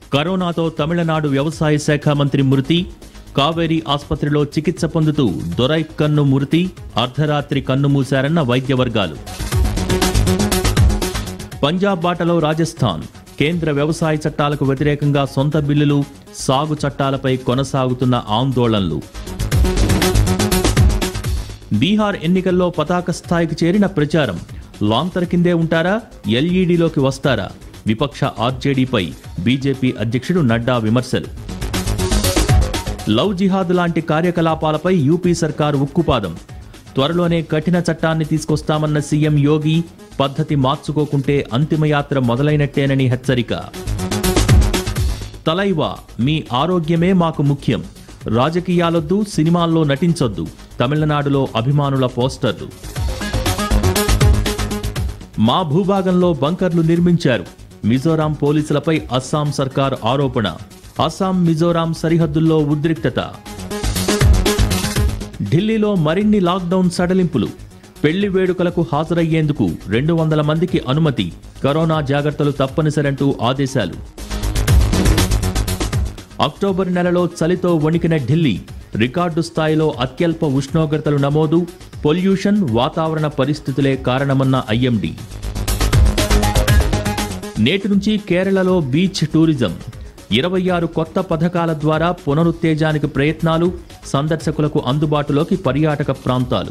కరోనాతో తమిళనాడు వ్యవసాయ శాఖ మంత్రి మృతి కావేరీ ఆసుపత్రిలో చికిత్స పొందుతూ దొరై కన్ను మృతి అర్ధరాత్రి కన్ను మూశారన్న వైద్య వర్గాలు పంజాబ్ బాటలో రాజస్థాన్ కేంద్ర వ్యవసాయ చట్టాలకు వ్యతిరేకంగా సొంత బిల్లులు సాగు చట్టాలపై కొనసాగుతున్న ఆందోళనలు బీహార్ ఎన్నికల్లో పతాక స్థాయికి చేరిన ప్రచారం లాంతర్ కిందే ఉంటారా ఎల్ఈడీలోకి వస్తారా విపక్ష ఆర్జేడీపై బీజేపీ అధ్యక్షుడు నడ్డా విమర్శలు లవ్ జిహాద్ లాంటి కార్యకలాపాలపై యూపీ సర్కార్ ఉక్కుపాదం త్వరలోనే కఠిన చట్టాన్ని తీసుకొస్తామన్న సీఎం యోగి పద్ధతి మార్చుకోకుంటే అంతిమయాత్ర మొదలైనట్టేనని హెచ్చరిక తలైవా మీ ఆరోగ్యమే మాకు ముఖ్యం రాజకీయాలొద్దు సినిమాల్లో నటించొద్దు తమిళనాడులో అభిమానుల పోస్టర్లు మా భూభాగంలో బంకర్లు నిర్మించారు మిజోరాం పోలీసులపై అస్సాం సర్కార్ ఆరోపణ అస్సాం మిజోరాం సరిహద్దుల్లో ఉద్రిక్తత ఢిల్లీలో మరిన్ని లాక్డౌన్ సడలింపులు పెళ్లి వేడుకలకు హాజరయ్యేందుకు రెండు వందల మందికి అనుమతి కరోనా జాగ్రత్తలు తప్పనిసరంటూ ఆదేశాలు అక్టోబర్ నెలలో చలితో వణికిన ఢిల్లీ రికార్డు స్థాయిలో అత్యల్ప ఉష్ణోగ్రతలు నమోదు పొల్యూషన్ వాతావరణ పరిస్థితులే కారణమన్న ఐఎండీ నేటి నుంచి కేరళలో బీచ్ టూరిజం ఇరవై ఆరు కొత్త పథకాల ద్వారా పునరుత్తేజానికి ప్రయత్నాలు సందర్శకులకు అందుబాటులోకి పర్యాటక ప్రాంతాలు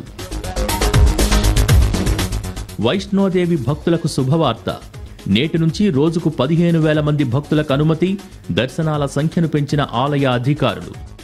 వైష్ణోదేవి భక్తులకు శుభవార్త నేటి నుంచి రోజుకు పదిహేను వేల మంది భక్తులకు అనుమతి దర్శనాల సంఖ్యను పెంచిన ఆలయ అధికారులు